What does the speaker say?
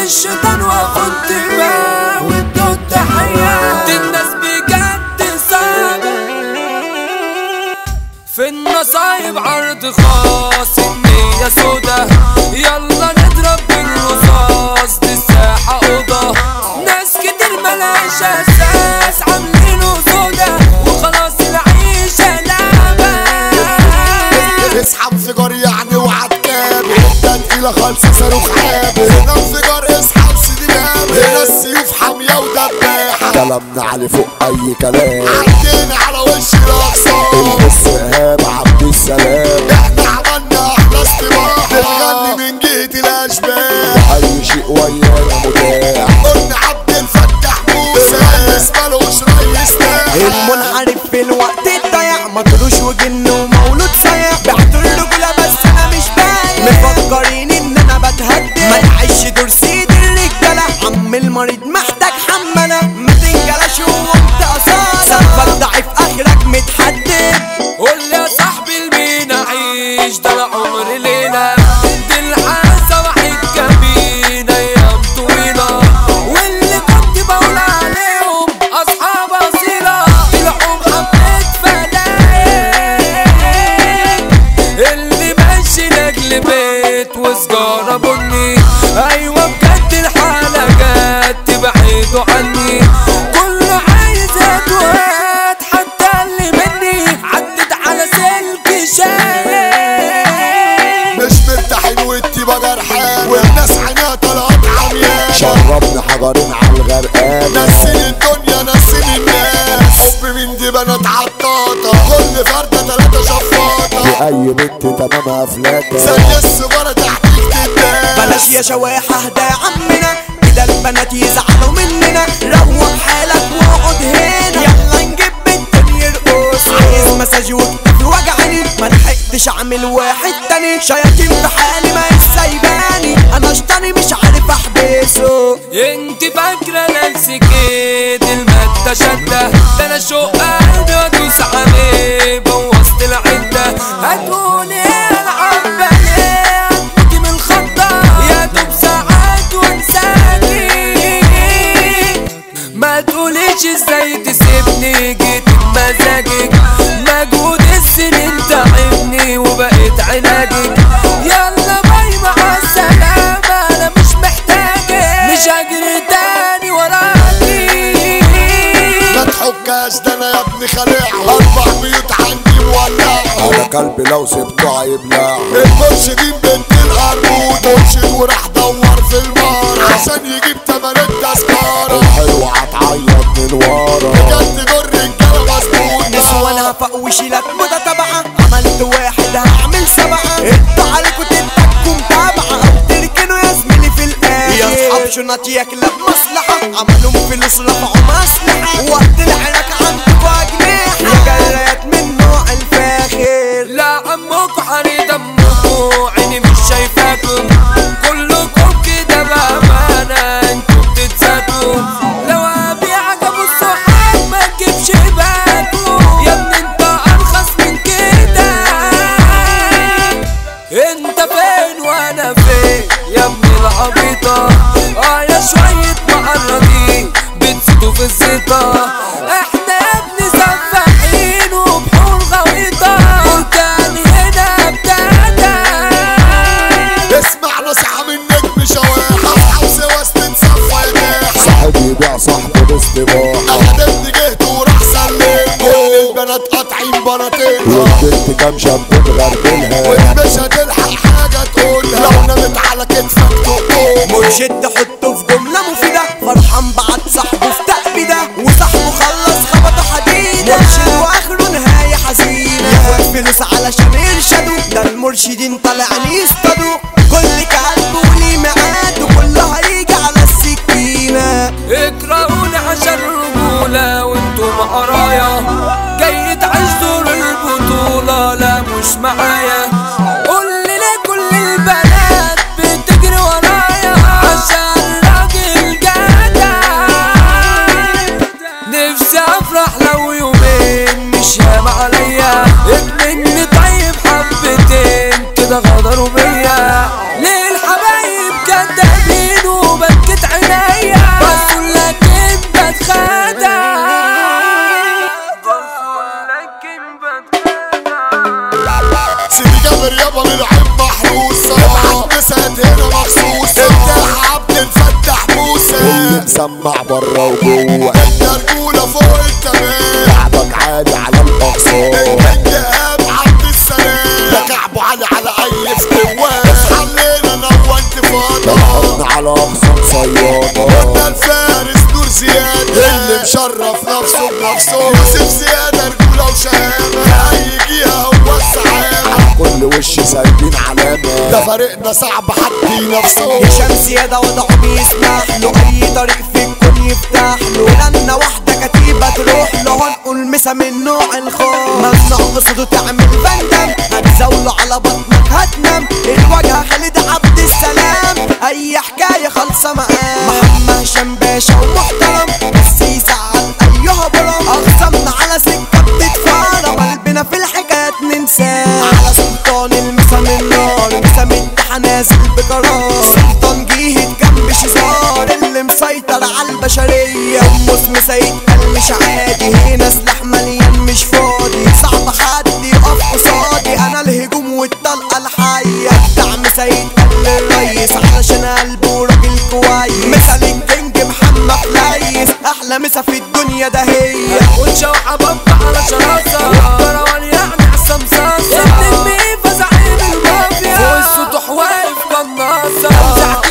الشيطان واخد دماء وادوا التحية دي الناس بجد صعبة في النصايب عرض خاص النية سودا يلا نضرب بالرصاص دي الساحة أوضة ناس كتير ملهاش أساس عاملينه سودا وخلاص العيشة لعبة اسحب فجار يعني وعتاب ده تقيلة خالصة صاروخ عاب هنا انفجار اسحب سيدي باب هنا السيوف حامية ودباحة كلامنا علي فوق أي كلام عدينا على وش الأقصى البص إيهاب عبد السلام احنا عملنا أحلى استباحة بنغني من جهة الأشباح أي شيء ويانا متاح قلنا عبد الفتاح موسى ريس مالوش ريس تاني المنحرف في الوقت الضيع مطروش وجن ومولود صيع بعت الرجولة بس انا مش بايع مفكرين ان انا بتهدد ما تعيش دور سيد الرجالة عم المريض محتاج حملة ما تنجلش وانت اصالة سقفك ضعيف اخرك متحدد قول لي يا صاحبي لمين اعيش ده العمر ليلة دي الحاسة واحد كمين ايام طويلة واللي كنت بقول عليهم اصحاب اصيلة طلعوا محبة فلاحين اللي ماشي لاجل بيت وسجارة بني ايوه بجد الحالة جت تبعدوا عني كله عايز اتوات حتى اللي مني عدت على سلك شاي مش مرتاحين والتيبة جرحان والناس عينيها طلعت عميان شربنا حجرين على الغرقان نسين الدنيا نسين الناس حب من دي بنات عطاطة كل فردة تلاتة شفاطة اي بنت تمامها فلاتة زي السجارة تحتيك تداس بلاش يا شواحة اهدى يا عمنا كده البنات يزعلوا مننا روق حالك واقعد هنا يلا نجيب بنت يرقص عايز مساج وكتفي وجعني ما لحقتش اعمل واحد تاني شياطين في حالي ما سايباني انا اشتري مش عارف احبسه انت فاكرة نفسك ايه دي المادة شدة ده انا شوق قلبي وادوس عليه بوظت العدة هتقولي العب باليه هتموتي من الخضة يا دوب ساعات وانساكي ما تقوليش ازاي تسيبني جيت بمزاجك مجهود السنين تعبني وبقيت علاجك يلا باي مع السلامة انا مش محتاجك مش هجري تاني وراكي ما تحكاش ده انا يا ابني خليعة اربع بيوت عندي مولعة انا قلبي لو سبته هيبلع المرشدين بنت القرود مرشد وراح دور في المار عشان يجيب تمن التذكرة الحلوة هتعيط من ورا بجد دور رجالة مظبوطة نسوانها فوق وشيلك متتابعة عملت واحد هعمل سبعة انتوا عليكوا تتكوا متابعة او تركنوا يا زميلي في الاخر يا اصحاب شنط ياكلة بمصلحة عملوا فلوس رفعوا مسلحة وقت العنك عندكوا اجنحة مجريات من نوع الفاخر لا عمكوا حري دمكوا عيني مش شايفاكم كلكم كده بأمانة انتوا بتتساكوا لو ابيعك ابو الصحاب ما تجيبش باكوا يا ابني انت ارخص من كده انت فين وانا فين يا ابني العبيطة اه يا شوية معرضين بتزيدوا في الزيطة احنا يا ابني سفاحين وبحور غويطة بركان هنا ابتدى اسمع نصيحة من نجم شواحة اصحاب سواس تتصفى يداحة صاحب يبيع صاحبه باستباحة انا ابني جهت وراح سلم كل البنات قاطعين بناطيلها والبنت كام شاب بتغربلها ومش هتلحق حاجة تقولها لو نمت على كتفك تقوم مرشد تحطه في جملة مفيدة فرحان بعت صاحبه في تأبيدة وصاحبه خلص خبطه حديدة مرشد واخره نهاية حزينة ياخد فلوس علشان يرشدوا ده المرشدين طالعين يصطادوا كل كلب وليه ميعاد وكله هيجي على السكينة اكرهوني عشان الرجولة وانتوا معرايا جاي تعيش دور البطولة لا مش معايا قول لي ليه كل البنات بتجري ورايا عشان راجل جدع نفسي افرح لو يومين مش هام عليا ابني طيب حبتين كده بيسمع بره وجوه انت رجولة فوق التمام شعبك عالي على الاقصى انت اب عبد السلام ده كعبه عالي على اي استواء حلينا نوى انتفاضة الحضن على اقصى صيادة قلنا الفارس نور زيادة اللي مشرف نفسه بنفسه يوسف زيادة رجولة وشهامة اي جهة هو السعامة كل وش سايبين علامة ده فريقنا صعب حد ينافسه هشام زيادة وضعه بيسمح له أي طريق في الكون يفتح له لنا واحدة كتيبة تروح له هنقول مسا من نوع الخوف ممنوع قصده تعمل بندم هتزاوله على بطنك هتنام الواجهة خالد عبد السلام أي حكاية خالصة معاه محمد هشام باشا ومحترم بس يزعل أيها برام أقسمنا على سكة بتتفارم قلبنا في الحكايات ننساه على سلطان المسا من نار مسا مدح نازل بقرار سلطان جيهد جنب شزار اللي مسيطر على البشرية أمس مسيد قال مش عادي هنا سلاح مليان مش فاضي صعب حد يقف قصادي أنا الهجوم والطلقة الحية دعم سيد قال الريس علشان قلبه راجل كويس مثل الكينج محمد ليس أحلى مسا في الدنيا ده هي ونشا وحبط على شراسة والكروان يعني عسى مصاصة النجم فزعين المافيا فوق السطوح واقف قناصة اوزع